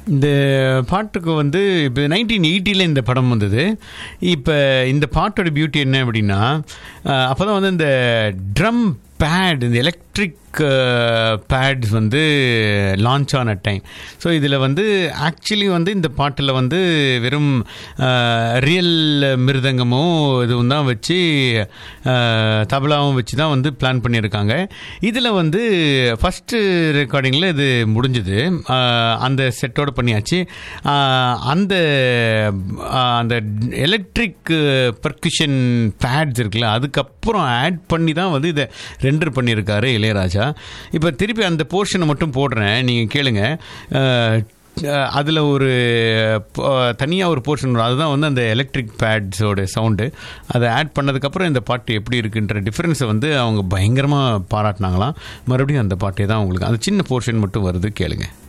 இந்த பாட்டுக்கு வந்து இப்போ நைன்டீன் எயிட்டியில் இந்த படம் வந்தது இப்போ இந்த பாட்டோட பியூட்டி என்ன அப்படின்னா அப்போ தான் வந்து இந்த ட்ரம் பேட் இந்த எலக்ட்ரிக் பேட்ஸ் வந்து லான்ச் ஆன டைம் ஸோ இதில் வந்து ஆக்சுவலி வந்து இந்த பாட்டில் வந்து வெறும் ரியல் மிருதங்கமும் இதுவும் தான் வச்சு அஹ், தபலாவும் வச்சு தான் வந்து பிளான் பண்ணியிருக்காங்க இதில் வந்து ஃபஸ்ட்டு ரெக்கார்டிங்கில் இது முடிஞ்சுது அஹ், அந்த செட்டோட பண்ணியாச்சு அஹ், அந்த அஹ், அந்த எலக்ட்ரிக் பர்குஷன் பேட்ஸ் இருக்குல்ல அதுக்கப்புறம் ஆட் பண்ணி தான் வந்து இதை ரெண்டர் பண்ணியிருக்காரு இளையராஜா இப்போ திருப்பி அந்த போர்ஷனை மட்டும் போடுறேன் நீங்கள் கேளுங்க அதில் ஒரு தனியாக ஒரு போர்ஷன் வரும் அதுதான் வந்து அந்த எலக்ட்ரிக் பேட்ஸோட சவுண்டு அதை ஆட் பண்ணதுக்கப்புறம் இந்த பாட்டு எப்படி இருக்குன்ற டிஃப்ரென்ஸை வந்து அவங்க பயங்கரமாக பாராட்டினாங்களாம் மறுபடியும் அந்த பாட்டே தான் உங்களுக்கு அந்த சின்ன போர்ஷன் மட்டும் வருது கேளுங்க